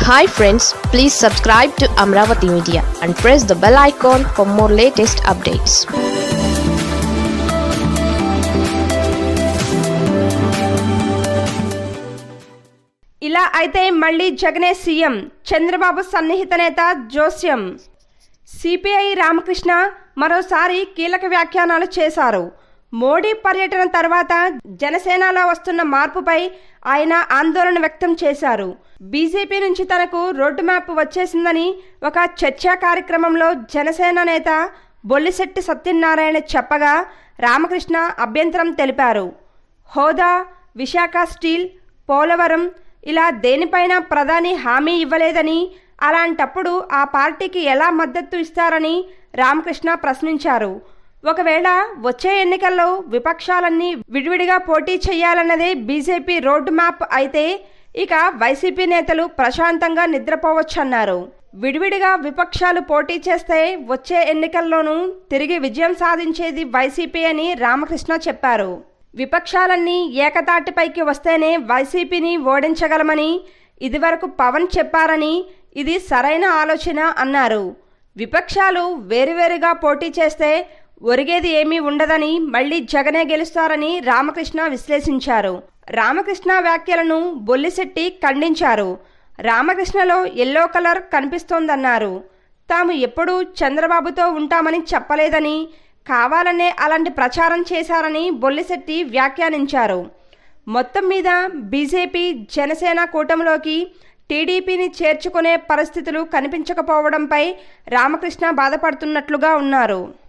hi friends please subscribe to Amaravati media and press the bell icon for more latest updates ఇలా అయితే మళ్ళీ జగనే CM Chandrababu సన్నిహిత నేత జోస్యం సిపిఐ రామకృష్ణ మరోసారి కీలక వ్యాఖ్యానాలు చేశారు మోడీ పర్యటన తర్వాత జనసేనలో వస్తున్న మార్పుపై ఆయన ఆందోళన వ్యక్తం చేశారు బీజేపీ నుంచి తనకు రోడ్డు మ్యాప్ వచ్చేసిందని ఒక చర్చా కార్యక్రమంలో జనసేన నేత బొల్లిశెట్టి సత్యనారాయణ చెప్పగా రామకృష్ణ అభ్యంతరం తెలిపారు హోదా విశాఖ స్టీల్ పోలవరం ఇలా దేనిపైన ప్రధాని హామీ ఇవ్వలేదని అలాంటప్పుడు ఆ పార్టీకి ఎలా మద్దతు ఇస్తారని రామకృష్ణ ప్రశ్నించారు ఒకవేళ వచ్చే ఎన్నికల్లో విపక్షాలన్నీ విడివిడిగా పోటీ చేయాలన్నదే బీజేపీ రోడ్ మ్యాప్ అయితే ఇక వైసీపీ నేతలు ప్రశాంతంగా నిద్రపోవచ్చన్నారు విడివిడిగా విపక్షాలు పోటీ చేస్తే వచ్చే ఎన్నికల్లోనూ తిరిగి విజయం సాధించేది వైసీపీ అని రామకృష్ణ చెప్పారు విపక్షాలన్నీ ఏకతాటిపైకి వస్తేనే వైసీపీని ఓడించగలమని ఇదివరకు పవన్ చెప్పారని ఇది సరైన ఆలోచన అన్నారు విపక్షాలు వేరువేరుగా పోటీ చేస్తే ఒరిగేది ఏమీ ఉండదని మళ్లీ జగనే గెలుస్తారని రామకృష్ణ విశ్లేషించారు రామకృష్ణ వ్యాఖ్యలను బొల్లిశెట్టి ఖండించారు రామకృష్ణలో ఎల్లో కలర్ కనిపిస్తోందన్నారు తాము ఎప్పుడూ చంద్రబాబుతో ఉంటామని చెప్పలేదని కావాలనే అలాంటి ప్రచారం చేశారని బొల్లిశెట్టి వ్యాఖ్యానించారు మొత్తం మీద బీజేపీ జనసేన కూటమిలోకి టీడీపీని చేర్చుకునే పరిస్థితులు కనిపించకపోవడంపై రామకృష్ణ బాధపడుతున్నట్లుగా ఉన్నారు